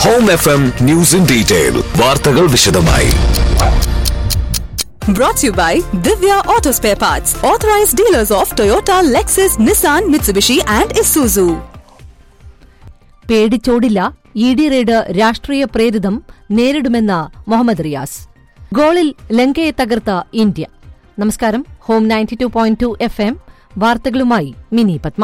Home F M news in detail വാർത്തകൾ വിശദമായി Brought to you by Divya Auto Spare Parts, authorized dealers of Toyota, Lexus, Nissan, Mitsubishi, and Isuzu. പേടിച്ചോടില്ല E D raid രാഷ്ട്രീയ പ്രേരിതം നേരിടുമെന്ന് മുഹമ്മദ് റിയാസ് ഗോളിൽ ലങ്കയെ തകർത്ത India നമസ്കാരം home ninety two point two F M വാർത്തകളുമായി മിനി പത്മ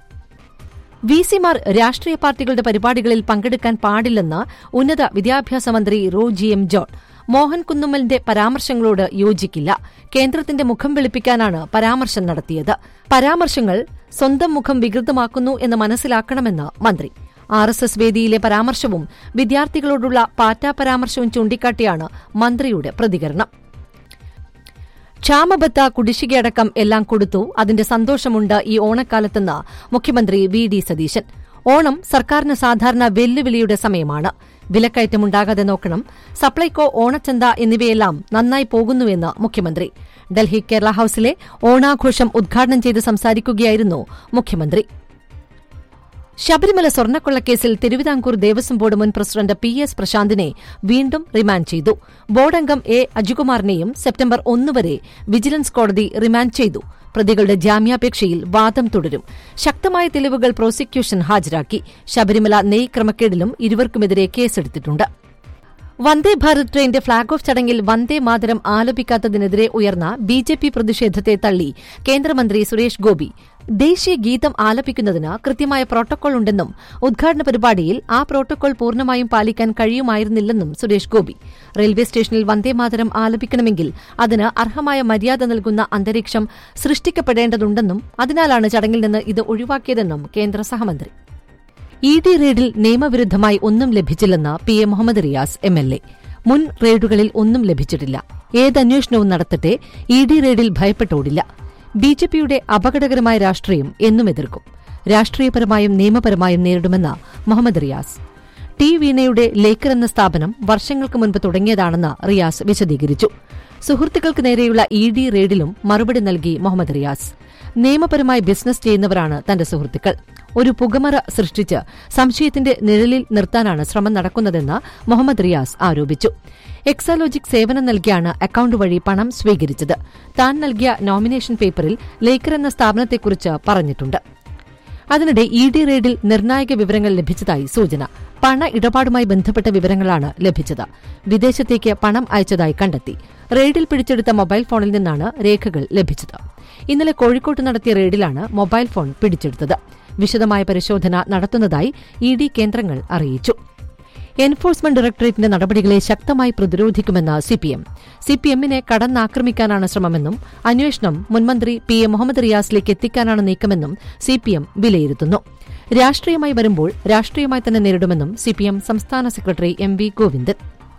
വി സിമാർ രാഷ്ട്രീയ പാർട്ടികളുടെ പരിപാടികളിൽ പങ്കെടുക്കാൻ പാടില്ലെന്ന് ഉന്നത വിദ്യാഭ്യാസ മന്ത്രി റോജി എം ജോൺ മോഹൻ കുന്നുമ്മലിന്റെ പരാമർശങ്ങളോട് യോജിക്കില്ല കേന്ദ്രത്തിന്റെ മുഖം വെളുപ്പിക്കാനാണ് പരാമർശം നടത്തിയത് പരാമർശങ്ങൾ സ്വന്തം മുഖം വികൃതമാക്കുന്നു എന്ന് മനസ്സിലാക്കണമെന്ന് മന്ത്രി ആർ എസ് എസ് വേദിയിലെ പരാമർശവും വിദ്യാർത്ഥികളോടുള്ള പാറ്റാ പരാമർശവും ചൂണ്ടിക്കാട്ടിയാണ് മന്ത്രിയുടെ പ്രതികരണം ക്ഷാമബത്ത കുടിശ്ശികയടക്കം എല്ലാം കൊടുത്തു അതിന്റെ സന്തോഷമുണ്ട് ഈ ഓണക്കാലത്തെന്ന് മുഖ്യമന്ത്രി വി ഡി സതീശൻ ഓണം സർക്കാരിന് സാധാരണ വെല്ലുവിളിയുടെ സമയമാണ് വിലക്കയറ്റമുണ്ടാകാതെ നോക്കണം സപ്ലൈകോ ഓണച്ചന്ത എന്നിവയെല്ലാം നന്നായി പോകുന്നുവെന്ന് മുഖ്യമന്ത്രി ഡൽഹി കേരള ഹൌസിലെ ഓണാഘോഷം ഉദ്ഘാടനം ചെയ്ത് സംസാരിക്കുകയായിരുന്നു മുഖ്യമന്ത്രി ശബരിമല സ്വർണ്ണക്കൊള്ളക്കേസിൽ തിരുവിതാംകൂർ ദേവസ്വം ബോർഡ് മുൻ പ്രസിഡന്റ് പി എസ് പ്രശാന്തിനെ വീണ്ടും റിമാൻഡ് ചെയ്തു ബോർഡംഗം എ അജികുമാറിനെയും സെപ്റ്റംബർ ഒന്ന് വരെ വിജിലൻസ് കോടതി റിമാൻഡ് ചെയ്തു പ്രതികളുടെ ജാമ്യാപേക്ഷയിൽ വാദം തുടരും ശക്തമായ തെളിവുകൾ പ്രോസിക്യൂഷൻ ഹാജരാക്കി ശബരിമല നെയ് ക്രമക്കേടിലും ഇരുവർക്കുമെതിരെ കേസെടുത്തിട്ടുണ്ട് വന്ദേ ഭാരത് ട്രെയിന്റെ ഫ്ളാഗ് ഓഫ് ചടങ്ങിൽ വന്ദേ മാതരം ആലപിക്കാത്തതിനെതിരെ ഉയർന്ന ബി ജെ പി പ്രതിഷേധത്തെ തള്ളി കേന്ദ്രമന്ത്രി സുരേഷ് ഗോപി ദേശീയ ഗീതം ആലപിക്കുന്നതിന് കൃത്യമായ പ്രോട്ടോകോൾ ഉണ്ടെന്നും ഉദ്ഘാടന പരിപാടിയിൽ ആ പ്രോട്ടോകോൾ പൂർണ്ണമായും പാലിക്കാൻ കഴിയുമായിരുന്നില്ലെന്നും സുരേഷ് ഗോപി റെയിൽവേ സ്റ്റേഷനിൽ വന്ദേമാതരം ആലപിക്കണമെങ്കിൽ അതിന് അർഹമായ മര്യാദ നൽകുന്ന അന്തരീക്ഷം സൃഷ്ടിക്കപ്പെടേണ്ടതുണ്ടെന്നും അതിനാലാണ് ചടങ്ങിൽ നിന്ന് ഇത് ഒഴിവാക്കിയതെന്നും കേന്ദ്ര സഹമന്ത്രി ഇ ഡി റെയ്ഡിൽ നിയമവിരുദ്ധമായി ഒന്നും ലഭിച്ചില്ലെന്ന് P A Muhammad Riyas M L A മുൻ റെയ്ഡുകളിൽ ഒന്നും ലഭിച്ചിട്ടില്ല ഏതന്വേഷണവും നടത്തട്ടെ ഇ ഡി റെയ്ഡിൽ ഭയപ്പെട്ടോടില്ല ബി ജെ പിയുടെ അപകടകരമായ രാഷ്ട്രീയം എന്നും എതിർക്കും രാഷ്ട്രീയപരമായും നിയമപരമായും നേരിടുമെന്ന് മുഹമ്മദ് റിയാസ് ടി വീണയുടെ ലേക്കർ എന്ന സ്ഥാപനം വർഷങ്ങൾക്ക് മുൻപ് തുടങ്ങിയതാണെന്ന് റിയാസ് വിശദീകരിച്ചു സുഹൃത്തുക്കൾക്ക് നേരെയുള്ള ഇ ഡി റെയ്ഡിലും മറുപടി നൽകി മുഹമ്മദ് റിയാസ് നിയമപരമായി ബിസിനസ് ചെയ്യുന്നവരാണ് തന്റെ സുഹൃത്തുക്കൾ ഒരു പുകമറ സൃഷ്ടിച്ച് സംശയത്തിന്റെ നിഴലിൽ നിർത്താനാണ് ശ്രമം നടക്കുന്നതെന്ന് മുഹമ്മദ് റിയാസ് ആരോപിച്ചു എക്സാലോജിക് സേവനം നൽകിയാണ് അക്കൌണ്ട് വഴി പണം സ്വീകരിച്ചത് താൻ നൽകിയ നോമിനേഷൻ പേപ്പറിൽ ലേക്കർ എന്ന സ്ഥാപനത്തെക്കുറിച്ച് പറഞ്ഞിട്ടുണ്ട് അതിനിടെ ഇ ഡി റെയ്ഡിൽ നിർണായക വിവരങ്ങൾ ലഭിച്ചതായി സൂചന പണ ഇടപാടുമായി ബന്ധപ്പെട്ട വിവരങ്ങളാണ് ലഭിച്ചത് വിദേശത്തേക്ക് പണം അയച്ചതായി കണ്ടെത്തി റെയ്ഡിൽ പിടിച്ചെടുത്ത മൊബൈൽ ഫോണിൽ നിന്നാണ് രേഖകൾ ലഭിച്ചത് ഇന്നലെ കോഴിക്കോട്ട് നടത്തിയ റെയ്ഡിലാണ് മൊബൈൽ ഫോൺ പിടിച്ചെടുത്തത് വിശദമായ പരിശോധന നടത്തുന്നതായി ഇ ഡി കേന്ദ്രങ്ങൾ അറിയിച്ചു എൻഫോഴ്സ്മെന്റ് ഡയറക്ടറേറ്റിന്റെ നടപടികളെ ശക്തമായി പ്രതിരോധിക്കുമെന്ന് സിപിഎം സിപിഎമ്മിനെ കടന്നാക്രമിക്കാനാണ് ശ്രമമെന്നും അന്വേഷണം മുൻമന്ത്രി പി എ മുഹമ്മദ് റിയാസിലേക്ക് എത്തിക്കാനാണ് നീക്കമെന്നും സിപിഎം വിലയിരുത്തുന്നു രാഷ്ട്രീയമായി വരുമ്പോൾ രാഷ്ട്രീയമായി തന്നെ നേരിടുമെന്നും സിപിഎം സംസ്ഥാന secretary M V Govindan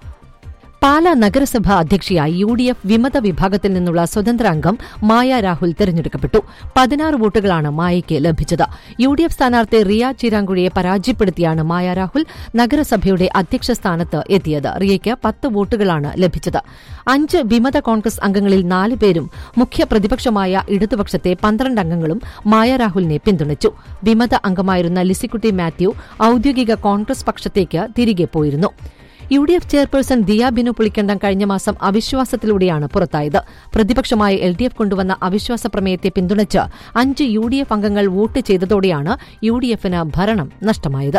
Pala നഗരസഭ അധ്യക്ഷയായി യു ഡി എഫ് വിമത വിഭാഗത്തിൽ നിന്നുള്ള സ്വതന്ത്ര അംഗം മായ രാഹുൽ തെരഞ്ഞെടുക്കപ്പെട്ടു പതിനാറ് വോട്ടുകളാണ് മായയ്ക്ക് ലഭിച്ചത് യു ഡി എഫ് സ്ഥാനാർത്ഥി റിയ ചിരാങ്കുഴിയെ പരാജയപ്പെടുത്തിയാണ് മായ രാഹുൽ നഗരസഭയുടെ അധ്യക്ഷ സ്ഥാനത്ത് എത്തിയത് റിയയ്ക്ക് പത്ത് വോട്ടുകളാണ് ലഭിച്ചത് അഞ്ച് വിമത കോൺഗ്രസ് അംഗങ്ങളിൽ നാല് പേരും മുഖ്യ പ്രതിപക്ഷമായ ഇടതുപക്ഷത്തെ പന്ത്രണ്ട് അംഗങ്ങളും മായ രാഹുലിനെ പിന്തുണച്ചു വിമത അംഗമായിരുന്ന ലിസിക്കുട്ടി മാത്യു ഔദ്യോഗിക കോൺഗ്രസ് പക്ഷത്തേക്ക് തിരികെ പോയിരുന്നു U D F chairperson Diya Binu Pulikkandam കഴിഞ്ഞ മാസം അവിശ്വാസത്തിലൂടെയാണ് പുറത്തായത് പ്രതിപക്ഷമായ എൽ ഡി എഫ് കൊണ്ടുവന്ന അവിശ്വാസ പ്രമേയത്തെ പിന്തുണച്ച് അഞ്ച് യു ഡി എഫ് അംഗങ്ങൾ വോട്ട് ചെയ്തതോടെയാണ് യു ഡി എഫിന് ഭരണം നഷ്ടമായത്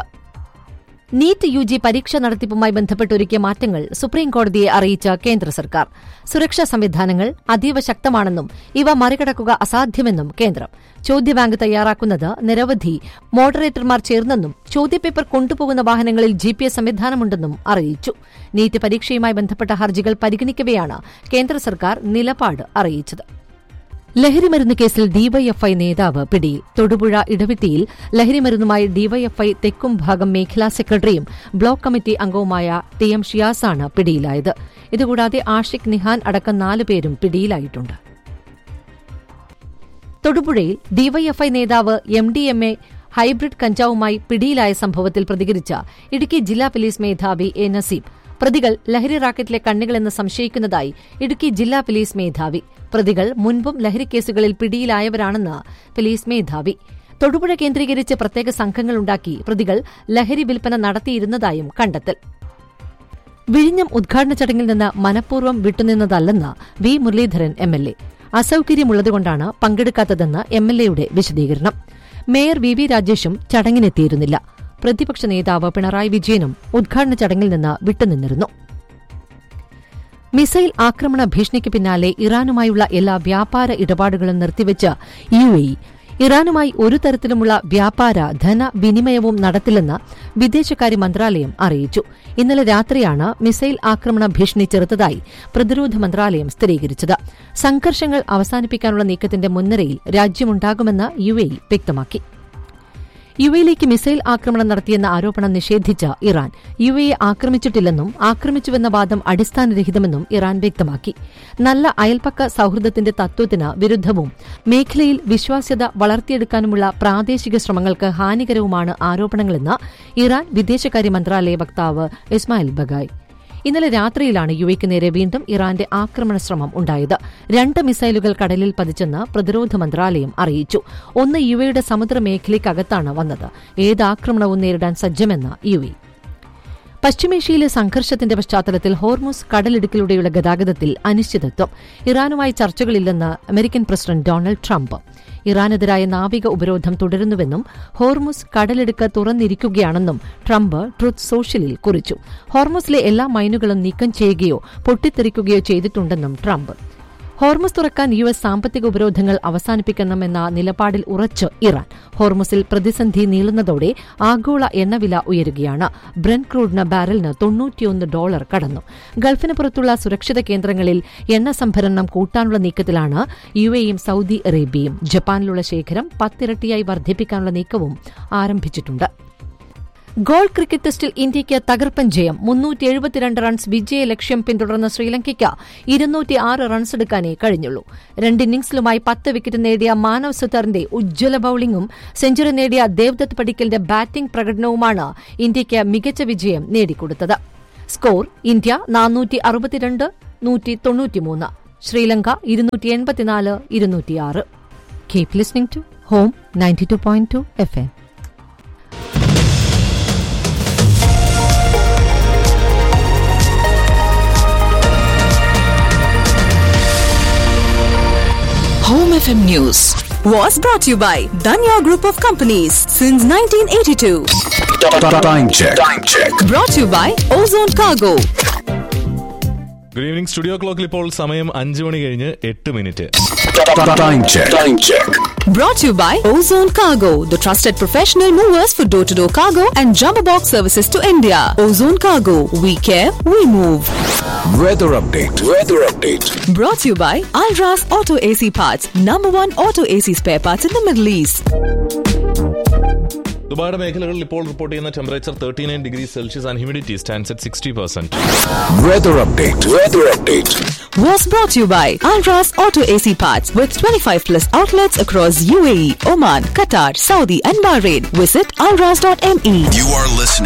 നീറ്റ് യു ജി പരീക്ഷ നടത്തിപ്പുമായി ബന്ധപ്പെട്ടൊരുക്കിയ മാറ്റങ്ങൾ സുപ്രീംകോടതിയെ അറിയിച്ച കേന്ദ്ര സർക്കാർ സുരക്ഷാ സംവിധാനങ്ങൾ അതീവ ശക്തമാണെന്നും ഇവ മറികടക്കുക അസാധ്യമെന്നും കേന്ദ്രം ചോദ്യബാങ്ക് തയ്യാറാക്കുന്നത് നിരവധി മോഡറേറ്റർമാർ ചേർന്നെന്നും ചോദ്യപേപ്പർ കൊണ്ടുപോകുന്ന വാഹനങ്ങളിൽ ജി പി എസ് സംവിധാനമുണ്ടെന്നും അറിയിച്ചു നീറ്റ് പരീക്ഷയുമായി ബന്ധപ്പെട്ട ഹർജികൾ പരിഗണിക്കവെയാണ് കേന്ദ്ര സർക്കാർ നിലപാട് അറിയിച്ചത് ലഹരിമരുന്ന് കേസിൽ ഡിവൈഎഫ്ഐ നേതാവ് പിടിയിൽ തൊടുപുഴ ഇടവിട്ടിയിൽ ലഹരിമരുന്നുമായി ഡിവൈഎഫ്ഐ തെക്കും ഭാഗം മേഖലാ സെക്രട്ടറിയും ബ്ലോക്ക് കമ്മിറ്റി അംഗവുമായ ടി എം ഷിയാസാണ് പിടിയിലായത് ഇതുകൂടാതെ ആഷിഖ് നിഹാൻ അടക്കം നാല് പേരും പിടിയിലായിട്ടുണ്ട് തൊടുപുഴയിൽ ഡിവൈഎഫ്ഐ നേതാവ് M D M A hybrid കഞ്ചാവുമായി പിടിയിലായ സംഭവത്തിൽ പ്രതികരിച്ച ഇടുക്കി ജില്ലാ പോലീസ് മേധാവി എ നസീബ് പ്രതികൾ ലഹരി റാക്കറ്റിലെ കണ്ണികളെന്ന് സംശയിക്കുന്നതായി ഇടുക്കി ജില്ലാ പോലീസ് മേധാവി പ്രതികൾ മുൻപും ലഹരി കേസുകളിൽ പിടിയിലായവരാണെന്ന് പോലീസ് മേധാവി തൊടുപുഴ കേന്ദ്രീകരിച്ച് പ്രത്യേക സംഘങ്ങളുണ്ടാക്കി പ്രതികൾ ലഹരി വിൽപ്പന നടത്തിയിരുന്നതായും കണ്ടെത്തൽ വിഴിഞ്ഞം ഉദ്ഘാടന ചടങ്ങിൽ നിന്ന് മനഃപൂർവ്വം വിട്ടുനിന്നതല്ലെന്ന് V Muraleedharan M L A അസൌകര്യമുള്ളതുകൊണ്ടാണ് പങ്കെടുക്കാത്തതെന്ന് എം എൽ എയുടെ വിശദീകരണം മേയർ വി വി രാജേഷും ചടങ്ങിനെത്തിയിരുന്നില്ല പ്രതിപക്ഷ നേതാവ് പിണറായി വിജയനും ഉദ്ഘാടന ചടങ്ങിൽ നിന്ന് വിട്ടുനിന്നിരുന്നു മിസൈൽ ആക്രമണ ഭീഷണിക്ക് പിന്നാലെ ഇറാനുമായുള്ള എല്ലാ വ്യാപാര ഇടപാടുകളും നിർത്തിവെച്ച് യു എ ഇറാനുമായി ഒരു തരത്തിലുമുള്ള വ്യാപാര ധനവിനിമയവും നടത്തില്ലെന്ന് വിദേശകാര്യ മന്ത്രാലയം അറിയിച്ചു ഇന്നലെ രാത്രിയാണ് മിസൈൽ ആക്രമണ ഭീഷണി ചെറുത്തതായി പ്രതിരോധ മന്ത്രാലയം സ്ഥിരീകരിച്ചത് സംഘർഷങ്ങൾ അവസാനിപ്പിക്കാനുള്ള നീക്കത്തിന്റെ മുൻനിരയിൽ രാജ്യമുണ്ടാകുമെന്ന് യു എ വ്യക്തമാക്കി യു എയിലേക്ക് മിസൈൽ ആക്രമണം നടത്തിയെന്ന ആരോപണം നിഷേധിച്ച ഇറാൻ യു എയെ ആക്രമിച്ചിട്ടില്ലെന്നും ആക്രമിച്ചുവെന്ന വാദം അടിസ്ഥാനരഹിതമെന്നും ഇറാൻ വ്യക്തമാക്കി നല്ല അയൽപക്ക സൌഹൃദത്തിന്റെ തത്വത്തിന് വിരുദ്ധവും മേഖലയിൽ വിശ്വാസ്യത വളർത്തിയെടുക്കാനുമുള്ള പ്രാദേശിക ശ്രമങ്ങൾക്ക് ഹാനികരവുമാണ് ആരോപണങ്ങളെന്ന് ഇറാൻ വിദേശകാര്യ മന്ത്രാലയ വക്താവ് ഇസ്മായിൽ ബഗായ് ഇന്നലെ രാത്രിയിലാണ് യുഎക്ക് നേരെ വീണ്ടും ഇറാന്റെ ആക്രമണ ശ്രമം ഉണ്ടായത് രണ്ട് മിസൈലുകൾ കടലിൽ പതിച്ചെന്ന് പ്രതിരോധ മന്ത്രാലയം അറിയിച്ചു ഒന്ന് യുഎയുടെ സമുദ്രമേഖലയ്ക്കകത്താണ് വന്നത് ഏത് ആക്രമണവും നേരിടാൻ സജ്ജമെന്ന് യുഎ പശ്ചിമേഷ്യയിലെ സംഘർഷത്തിന്റെ പശ്ചാത്തലത്തിൽ ഹോർമുസ് കടലിടുക്കിലൂടെയുള്ള ഗതാഗതത്തിൽ അനിശ്ചിതത്വം ഇറാനുമായി ചർച്ചകളില്ലെന്ന് അമേരിക്കൻ പ്രസിഡന്റ് ഡൊണാൾഡ് ട്രംപ് ഇറാനെതിരായ നാവിക ഉപരോധം തുടരുന്നുവെന്നും ഹോർമുസ് കടലിടുക്ക് തുറന്നിരിക്കുകയാണെന്നും ട്രംപ് ട്രുത്ത് സോഷ്യലിൽ കുറിച്ചു ഹോർമുസിലെ എല്ലാ മൈനുകളും നീക്കം ചെയ്യുകയോ പൊട്ടിത്തെറിക്കുകയോ ചെയ്തിട്ടുണ്ടെന്നും ട്രംപ് ഹോർമുസ് തുറക്കാൻ യു എസ് സാമ്പത്തിക ഉപരോധങ്ങൾ അവസാനിപ്പിക്കണമെന്ന നിലപാടിൽ ഉറച്ച് ഇറാൻ ഹോർമുസിൽ പ്രതിസന്ധി നീളുന്നതോടെ ആഗോള എണ്ണവില ഉയരുകയാണ് ബ്രൻ ക്രൂഡിന് ബാരലിന് തൊണ്ണൂറ്റിയൊന്ന് ഡോളർ കടന്നു ഗൾഫിന് പുറത്തുള്ള സുരക്ഷിത കേന്ദ്രങ്ങളിൽ എണ്ണ സംഭരണം കൂട്ടാനുള്ള നീക്കത്തിലാണ് യു എയും സൌദി അറേബ്യയും ജപ്പാനിലുള്ള ശേഖരം പത്തിരട്ടിയായി വർദ്ധിപ്പിക്കാനുള്ള നീക്കവും ആരംഭിച്ചിട്ടുണ്ട് ഗോൾ ക്രിക്കറ്റ് ടെസ്റ്റിൽ ഇന്ത്യയ്ക്ക് തകർപ്പൻ ജയം മുന്നൂറ്റി എഴുപത്തിരണ്ട് റൺസ് വിജയ ലക്ഷ്യം പിന്തുടർന്ന ശ്രീലങ്കയ്ക്ക് ഇരുന്നൂറ്റി ആറ് റൺസ് എടുക്കാനേ കഴിഞ്ഞുള്ളൂ രണ്ട് ഇന്നിംഗ്സിലുമായി പത്ത് വിക്കറ്റ് നേടിയ മാനവ് സുതാറിന്റെ ഉജ്ജ്വല ബൌളിംഗും സെഞ്ചുറി നേടിയ ദേവ്ദത്ത് പടിക്കലിന്റെ ബാറ്റിംഗ് പ്രകടനവുമാണ് ഇന്ത്യയ്ക്ക് മികച്ച വിജയം നേടിക്കൊടുത്തത് സ്കോർ ഇന്ത്യ നാനൂറ്റി അറുപത്തിരണ്ട് നൂറ്റി തൊണ്ണൂറ്റിമൂന്ന് ശ്രീലങ്ക ഇരുന്നൂറ്റി എൺപത്തിനാല് ഇരുന്നൂറ്റിയാറ് keep listening to home ninety two point two F M Home FM News was brought to you by Danya Group of Companies since 1982. Time check. Time check. Brought to you by Ozone Cargo. Good evening studio ക്ലോക്കിൽ ഇപ്പോൾ സമയം അഞ്ച് മണി കഴിഞ്ഞ് എട്ട് minute Time check. Time check. Brought to you by Ozone Cargo, the trusted professional movers for door to door cargo and jumbo box services to India. Ozone Cargo, we care, we move. Weather update. Weather update. Brought to you by Alras Auto AC Parts, number one auto AC spare parts in the Middle East. ദുബായുടെ മേഖലകളിൽ ഇപ്പോൾ report ചെയ്യുന്ന temperature thirty nine degree Celsius and humidity stands at sixty percent Weather update. Weather update. Was brought to you by Alras Auto AC Parts with 25 plus outlets across UAE, Oman, Qatar, Saudi, and Bahrain. Visit alras.me. You are listening